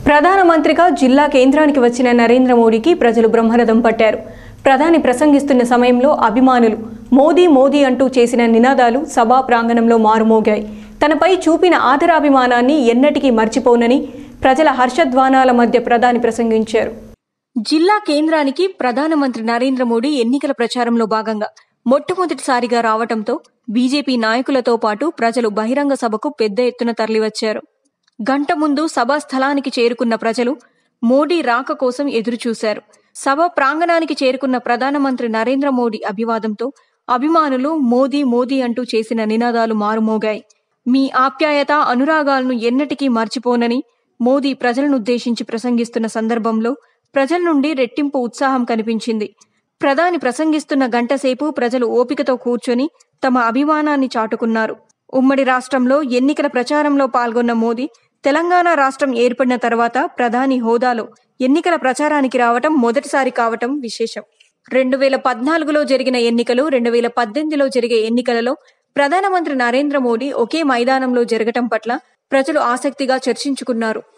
ప్రధానమంత్రిగా జిల్లా కేంద్రానికి వచ్చిన నరేంద్ర మోడీకి ప్రజలు బ్రహ్మరథం పట్టారు ప్రధాని ప్రసంగిస్తున్న సమయంలో అభిమానులు మోదీ మోదీ అంటూ చేసిన నినాదాలు సభా ప్రాంగణంలో మారుమోగాయి తనపై చూపిన ఆదరాభిమానాన్ని ఎన్నటికీ మర్చిపోనని ప్రజల హర్షధ్వానాల మధ్య ప్రధాని ప్రసంగించారు జిల్లా కేంద్రానికి ప్రధానమంత్రి నరేంద్ర మోడీ ఎన్నికల ప్రచారంలో భాగంగా మొట్టమొదటిసారిగా రావటంతో బీజేపీ నాయకులతో పాటు ప్రజలు బహిరంగ సభకు పెద్ద ఎత్తున తరలివచ్చారు గంట ముందు సభా స్థలానికి చేరుకున్న ప్రజలు మోడీ రాక కోసం ఎదురుచూశారు సభ ప్రాంగణానికి చేరుకున్న ప్రధానమంత్రి నరేంద్ర మోడీ అభివాదంతో అభిమానులు మోదీ మోదీ అంటూ చేసిన నినాదాలు మారుమోగాయి మీ ఆప్యాయత అనురాగాలను ఎన్నటికీ మర్చిపోనని మోదీ ప్రజలనుద్దేశించి ప్రసంగిస్తున్న సందర్భంలో ప్రజల నుండి రెట్టింపు ఉత్సాహం కనిపించింది ప్రధాని ప్రసంగిస్తున్న గంటసేపు ప్రజలు ఓపికతో కూర్చొని తమ అభిమానాన్ని చాటుకున్నారు ఉమ్మడి రాష్ట్రంలో ఎన్నికల ప్రచారంలో పాల్గొన్న మోదీ తెలంగాణ రాష్ట్రం ఏర్పడిన తర్వాత ప్రధాని హోదాలో ఎన్నికల ప్రచారానికి రావటం మొదటిసారి కావటం విశేషం రెండు వేల పద్నాలుగులో జరిగిన ఎన్నికలు రెండు వేల పద్దెనిమిదిలో జరిగే ఎన్నికలలో ప్రధానమంత్రి నరేంద్ర మోడీ ఒకే మైదానంలో జరగటం పట్ల ప్రజలు ఆసక్తిగా చర్చించుకున్నారు